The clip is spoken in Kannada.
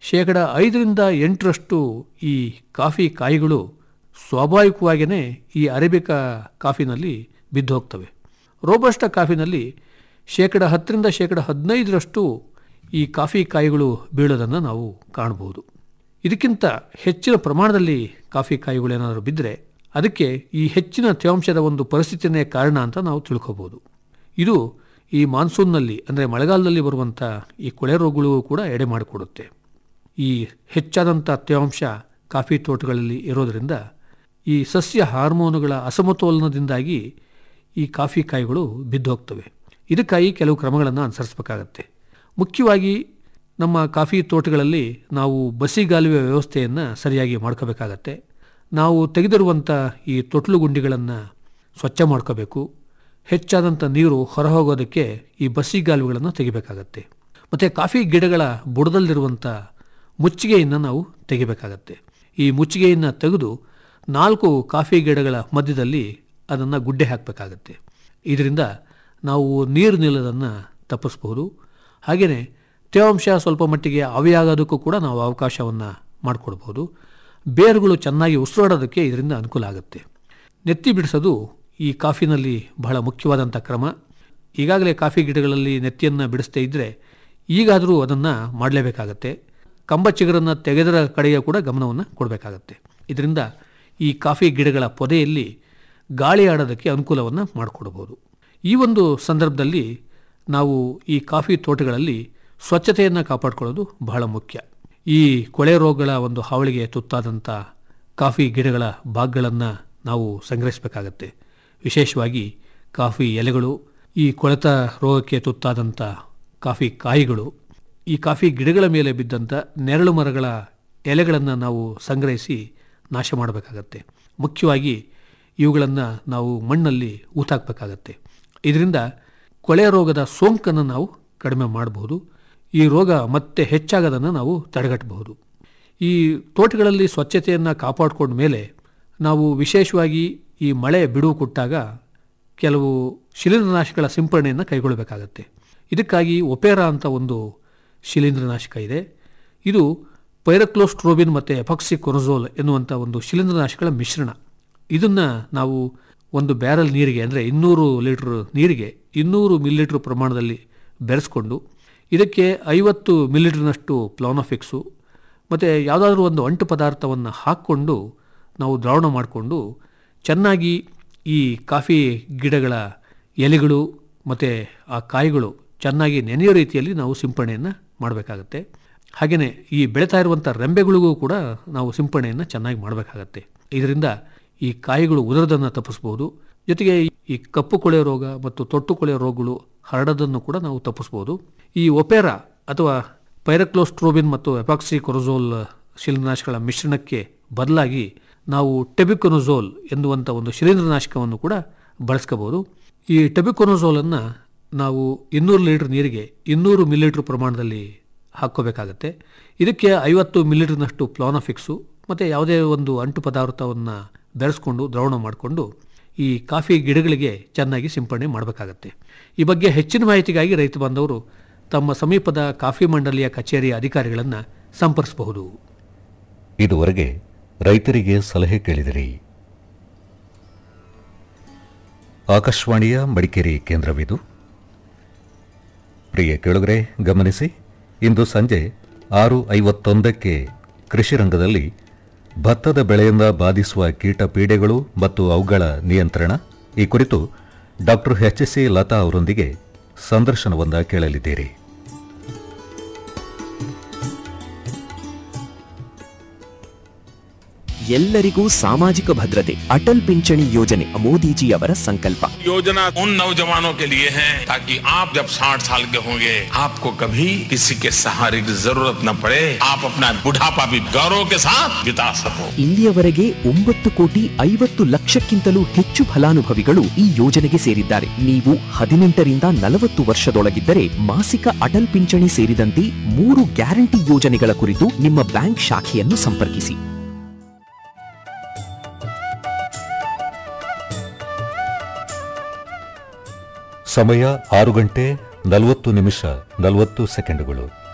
ಶೇಕಡ ಐದರಿಂದ ಎಂಟರಷ್ಟು ಈ ಕಾಫಿ ಕಾಯಿಗಳು ಸ್ವಾಭಾವಿಕವಾಗಿಯೇ ಈ ಅರೇಬಿಕಾ ಕಾಫಿನಲ್ಲಿ ಬಿದ್ದು ಹೋಗ್ತವೆ ರೋಬಸ್ಟ ಕಾಫಿನಲ್ಲಿ ಶೇಕಡ ಹತ್ತರಿಂದ ಶೇಕಡ ಹದಿನೈದರಷ್ಟು ಈ ಕಾಫಿ ಕಾಯಿಗಳು ಬೀಳೋದನ್ನು ನಾವು ಕಾಣಬಹುದು ಇದಕ್ಕಿಂತ ಹೆಚ್ಚಿನ ಪ್ರಮಾಣದಲ್ಲಿ ಕಾಫಿ ಕಾಯಿಗಳು ಏನಾದರೂ ಬಿದ್ದರೆ ಅದಕ್ಕೆ ಈ ಹೆಚ್ಚಿನ ತೇವಾಂಶದ ಒಂದು ಪರಿಸ್ಥಿತಿನೇ ಕಾರಣ ಅಂತ ನಾವು ತಿಳ್ಕೋಬಹುದು ಇದು ಈ ಮಾನ್ಸೂನ್ನಲ್ಲಿ ಅಂದರೆ ಮಳೆಗಾಲದಲ್ಲಿ ಬರುವಂಥ ಈ ಕೊಳೆ ರೋಗಗಳು ಕೂಡ ಎಡೆ ಮಾಡಿಕೊಡುತ್ತೆ ಈ ಹೆಚ್ಚಾದಂಥ ತೇವಾಂಶ ಕಾಫಿ ತೋಟಗಳಲ್ಲಿ ಇರೋದರಿಂದ ಈ ಸಸ್ಯ ಹಾರ್ಮೋನುಗಳ ಅಸಮತೋಲನದಿಂದಾಗಿ ಈ ಕಾಫಿ ಕಾಯಿಗಳು ಬಿದ್ದು ಹೋಗ್ತವೆ ಇದಕ್ಕಾಗಿ ಕೆಲವು ಕ್ರಮಗಳನ್ನು ಅನುಸರಿಸಬೇಕಾಗತ್ತೆ ಮುಖ್ಯವಾಗಿ ನಮ್ಮ ಕಾಫಿ ತೋಟಗಳಲ್ಲಿ ನಾವು ಬಸಿಗಾಲುವೆ ವ್ಯವಸ್ಥೆಯನ್ನು ಸರಿಯಾಗಿ ಮಾಡ್ಕೋಬೇಕಾಗತ್ತೆ ನಾವು ತೆಗೆದಿರುವಂಥ ಈ ತೊಟ್ಲು ಗುಂಡಿಗಳನ್ನು ಸ್ವಚ್ಛ ಮಾಡ್ಕೋಬೇಕು ಹೆಚ್ಚಾದಂಥ ನೀರು ಹೊರಹೋಗೋದಕ್ಕೆ ಈ ಬಸಿಗಾಲುವೆಗಳನ್ನು ತೆಗಿಬೇಕಾಗತ್ತೆ ಮತ್ತು ಕಾಫಿ ಗಿಡಗಳ ಬುಡದಲ್ಲಿರುವಂಥ ಮುಚ್ಚಿಗೆಯನ್ನು ನಾವು ತೆಗಿಬೇಕಾಗತ್ತೆ ಈ ಮುಚ್ಚಿಗೆಯನ್ನು ತೆಗೆದು ನಾಲ್ಕು ಕಾಫಿ ಗಿಡಗಳ ಮಧ್ಯದಲ್ಲಿ ಅದನ್ನು ಗುಡ್ಡೆ ಹಾಕಬೇಕಾಗತ್ತೆ ಇದರಿಂದ ನಾವು ನೀರು ನಿಲ್ಲೋದನ್ನು ತಪ್ಪಿಸ್ಬೋದು ಹಾಗೆಯೇ ತೇವಾಂಶ ಸ್ವಲ್ಪ ಮಟ್ಟಿಗೆ ಆವಿಯಾಗೋದಕ್ಕೂ ಕೂಡ ನಾವು ಅವಕಾಶವನ್ನು ಮಾಡಿಕೊಡ್ಬೋದು ಬೇರುಗಳು ಚೆನ್ನಾಗಿ ಉಸಿರಾಡೋದಕ್ಕೆ ಇದರಿಂದ ಅನುಕೂಲ ಆಗುತ್ತೆ ನೆತ್ತಿ ಬಿಡಿಸೋದು ಈ ಕಾಫಿನಲ್ಲಿ ಬಹಳ ಮುಖ್ಯವಾದಂಥ ಕ್ರಮ ಈಗಾಗಲೇ ಕಾಫಿ ಗಿಡಗಳಲ್ಲಿ ನೆತ್ತಿಯನ್ನು ಬಿಡಿಸ್ದೇ ಇದ್ದರೆ ಈಗಾದರೂ ಅದನ್ನು ಮಾಡಲೇಬೇಕಾಗತ್ತೆ ಕಂಬ ಚಿಗುರನ್ನು ತೆಗೆದರ ಕಡೆಗೆ ಕೂಡ ಗಮನವನ್ನು ಕೊಡಬೇಕಾಗತ್ತೆ ಇದರಿಂದ ಈ ಕಾಫಿ ಗಿಡಗಳ ಪೊದೆಯಲ್ಲಿ ಗಾಳಿ ಆಡೋದಕ್ಕೆ ಅನುಕೂಲವನ್ನು ಮಾಡಿಕೊಡ್ಬೋದು ಈ ಒಂದು ಸಂದರ್ಭದಲ್ಲಿ ನಾವು ಈ ಕಾಫಿ ತೋಟಗಳಲ್ಲಿ ಸ್ವಚ್ಛತೆಯನ್ನು ಕಾಪಾಡಿಕೊಳ್ಳೋದು ಬಹಳ ಮುಖ್ಯ ಈ ಕೊಳೆ ರೋಗಗಳ ಒಂದು ಹಾವಳಿಗೆ ತುತ್ತಾದಂಥ ಕಾಫಿ ಗಿಡಗಳ ಭಾಗಗಳನ್ನು ನಾವು ಸಂಗ್ರಹಿಸಬೇಕಾಗತ್ತೆ ವಿಶೇಷವಾಗಿ ಕಾಫಿ ಎಲೆಗಳು ಈ ಕೊಳೆತ ರೋಗಕ್ಕೆ ತುತ್ತಾದಂಥ ಕಾಫಿ ಕಾಯಿಗಳು ಈ ಕಾಫಿ ಗಿಡಗಳ ಮೇಲೆ ಬಿದ್ದಂಥ ನೆರಳು ಮರಗಳ ಎಲೆಗಳನ್ನು ನಾವು ಸಂಗ್ರಹಿಸಿ ನಾಶ ಮಾಡಬೇಕಾಗತ್ತೆ ಮುಖ್ಯವಾಗಿ ಇವುಗಳನ್ನು ನಾವು ಮಣ್ಣಲ್ಲಿ ಊತಾಕಬೇಕಾಗತ್ತೆ ಇದರಿಂದ ಕೊಳೆ ರೋಗದ ಸೋಂಕನ್ನು ನಾವು ಕಡಿಮೆ ಮಾಡಬಹುದು ಈ ರೋಗ ಮತ್ತೆ ಹೆಚ್ಚಾಗೋದನ್ನು ನಾವು ತಡೆಗಟ್ಟಬಹುದು ಈ ತೋಟಗಳಲ್ಲಿ ಸ್ವಚ್ಛತೆಯನ್ನು ಕಾಪಾಡಿಕೊಂಡ ಮೇಲೆ ನಾವು ವಿಶೇಷವಾಗಿ ಈ ಮಳೆ ಬಿಡುವು ಕೊಟ್ಟಾಗ ಕೆಲವು ಶಿಲೀಂಧ್ರನಾಶಕಗಳ ಸಿಂಪರಣೆಯನ್ನು ಕೈಗೊಳ್ಳಬೇಕಾಗತ್ತೆ ಇದಕ್ಕಾಗಿ ಒಪೇರಾ ಅಂತ ಒಂದು ಶಿಲೀಂಧ್ರನಾಶಕ ಇದೆ ಇದು ಪೈರಕ್ಲೋಸ್ಟ್ರೋಬಿನ್ ಮತ್ತು ಎಫಾಕ್ಸಿ ಕೊರೊಜೋಲ್ ಎನ್ನುವಂಥ ಒಂದು ಶಿಲೀಂಧ್ರನಾಶಕಗಳ ಮಿಶ್ರಣ ಇದನ್ನು ನಾವು ಒಂದು ಬ್ಯಾರಲ್ ನೀರಿಗೆ ಅಂದರೆ ಇನ್ನೂರು ಲೀಟ್ರ್ ನೀರಿಗೆ ಇನ್ನೂರು ಮಿಲಿಲೀಟ್ರ್ ಪ್ರಮಾಣದಲ್ಲಿ ಬೆರೆಸ್ಕೊಂಡು ಇದಕ್ಕೆ ಐವತ್ತು ಮಿಲಿಲೀಟ್ರ್ನಷ್ಟು ಪ್ಲಾನೋಫಿಕ್ಸು ಮತ್ತು ಯಾವುದಾದ್ರೂ ಒಂದು ಅಂಟು ಪದಾರ್ಥವನ್ನು ಹಾಕ್ಕೊಂಡು ನಾವು ದ್ರಾವಣ ಮಾಡಿಕೊಂಡು ಚೆನ್ನಾಗಿ ಈ ಕಾಫಿ ಗಿಡಗಳ ಎಲೆಗಳು ಮತ್ತು ಆ ಕಾಯಿಗಳು ಚೆನ್ನಾಗಿ ನೆನೆಯೋ ರೀತಿಯಲ್ಲಿ ನಾವು ಸಿಂಪರಣೆಯನ್ನು ಮಾಡಬೇಕಾಗತ್ತೆ ಹಾಗೆಯೇ ಈ ಬೆಳೀತಾ ಇರುವಂಥ ರೆಂಬೆಗಳಿಗೂ ಕೂಡ ನಾವು ಸಿಂಪರಣೆಯನ್ನು ಚೆನ್ನಾಗಿ ಮಾಡಬೇಕಾಗತ್ತೆ ಇದರಿಂದ ಈ ಕಾಯಿಗಳು ಉದುರದನ್ನು ತಪ್ಪಿಸ್ಬೋದು ಜೊತೆಗೆ ಈ ಕಪ್ಪು ಕೊಳೆ ರೋಗ ಮತ್ತು ತೊಟ್ಟು ಕೊಳೆ ರೋಗಗಳು ಹರಡೋದನ್ನು ಕೂಡ ನಾವು ತಪ್ಪಿಸ್ಬೋದು ಈ ಒಪೇರಾ ಅಥವಾ ಪೈರಕ್ಲೋಸ್ಟ್ರೋಬಿನ್ ಮತ್ತು ಎಪಾಕ್ಸಿ ಕೊರೊಜೋಲ್ ಶಿಲೀಂಧ್ರನಾಶಕಗಳ ಮಿಶ್ರಣಕ್ಕೆ ಬದಲಾಗಿ ನಾವು ಟೆಬಿಕೊನೊಜೋಲ್ ಎನ್ನುವಂಥ ಒಂದು ಶಿಲೀಂಧ್ರನಾಶಕವನ್ನು ಕೂಡ ಬಳಸ್ಕೋಬೋದು ಈ ಟೆಬಿಕೊನೊಜೋಲನ್ನು ನಾವು ಇನ್ನೂರು ಲೀಟ್ರ್ ನೀರಿಗೆ ಇನ್ನೂರು ಮಿಲಿಲೀಟ್ರ್ ಪ್ರಮಾಣದಲ್ಲಿ ಹಾಕ್ಕೋಬೇಕಾಗತ್ತೆ ಇದಕ್ಕೆ ಐವತ್ತು ಮಿಲಿಲೀಟ್ರ್ನಷ್ಟು ಪ್ಲಾನೋಫಿಕ್ಸು ಮತ್ತು ಯಾವುದೇ ಒಂದು ಅಂಟು ಪದಾರ್ಥವನ್ನು ಬೆರೆಸ್ಕೊಂಡು ದ್ರಾವಣ ಮಾಡಿಕೊಂಡು ಈ ಕಾಫಿ ಗಿಡಗಳಿಗೆ ಚೆನ್ನಾಗಿ ಸಿಂಪಡಣೆ ಮಾಡಬೇಕಾಗತ್ತೆ ಈ ಬಗ್ಗೆ ಹೆಚ್ಚಿನ ಮಾಹಿತಿಗಾಗಿ ರೈತ ಬಾಂಧವರು ತಮ್ಮ ಸಮೀಪದ ಕಾಫಿ ಮಂಡಳಿಯ ಕಚೇರಿಯ ಅಧಿಕಾರಿಗಳನ್ನು ಸಂಪರ್ಕಿಸಬಹುದು ಇದುವರೆಗೆ ರೈತರಿಗೆ ಸಲಹೆ ಕೇಳಿದಿರಿ ಆಕಾಶವಾಣಿಯ ಮಡಿಕೇರಿ ಕೇಂದ್ರವಿದು ಪ್ರಿಯ ಕೇಳುಗರೆ ಗಮನಿಸಿ ಇಂದು ಸಂಜೆ ಆರು ಐವತ್ತೊಂದಕ್ಕೆ ಕೃಷಿ ರಂಗದಲ್ಲಿ ಭತ್ತದ ಬೆಳೆಯಿಂದ ಬಾಧಿಸುವ ಕೀಟ ಪೀಡೆಗಳು ಮತ್ತು ಅವುಗಳ ನಿಯಂತ್ರಣ ಈ ಕುರಿತು ಡಾಕ್ಟರ್ ಎಚ್ ಸಿ ಲತಾ ಅವರೊಂದಿಗೆ ಸಂದರ್ಶನವೊಂದ ಕೇಳಲಿದ್ದೀರಿ ಎಲ್ಲರಿಗೂ ಸಾಮಾಜಿಕ ಭದ್ರತೆ ಅಟಲ್ ಪಿಂಚಣಿ ಯೋಜನೆ ಮೋದಿಜಿಯವರ ಸಂಕಲ್ಪ योजना उन नौजवानों के लिए है ताकि आप जब 60 साल के होंगे आपको कभी किसी के सहारे की जरूरत न पड़े आप अपना बुढ़ापा भी गौरव के साथ बिता सको ಇಲ್ಲಿಯವರೆಗೆ ಒಂಬತ್ತು ಕೋಟಿ ಐವತ್ತು ಲಕ್ಷಕ್ಕಿಂತಲೂ ಹೆಚ್ಚು ಫಲಾನುಭವಿಗಳು ಈ ಯೋಜನೆಗೆ ಸೇರಿದ್ದಾರೆ ನೀವು ಹದಿನೆಂಟರಿಂದ ನಲವತ್ತು ವರ್ಷದೊಳಗಿದ್ದರೆ ಮಾಸಿಕ ಅಟಲ್ ಪಿಂಚಣಿ ಸೇರಿದಂತೆ ಮೂರು ಗ್ಯಾರಂಟಿ ಯೋಜನೆಗಳ ಕುರಿತು ನಿಮ್ಮ ಬ್ಯಾಂಕ್ ಶಾಖೆಯನ್ನು ಸಂಪರ್ಕಿಸಿ ಸಮಯ ಆರು ಗಂಟೆ ನಲವತ್ತು ನಿಮಿಷ ನಲವತ್ತು ಸೆಕೆಂಡುಗಳು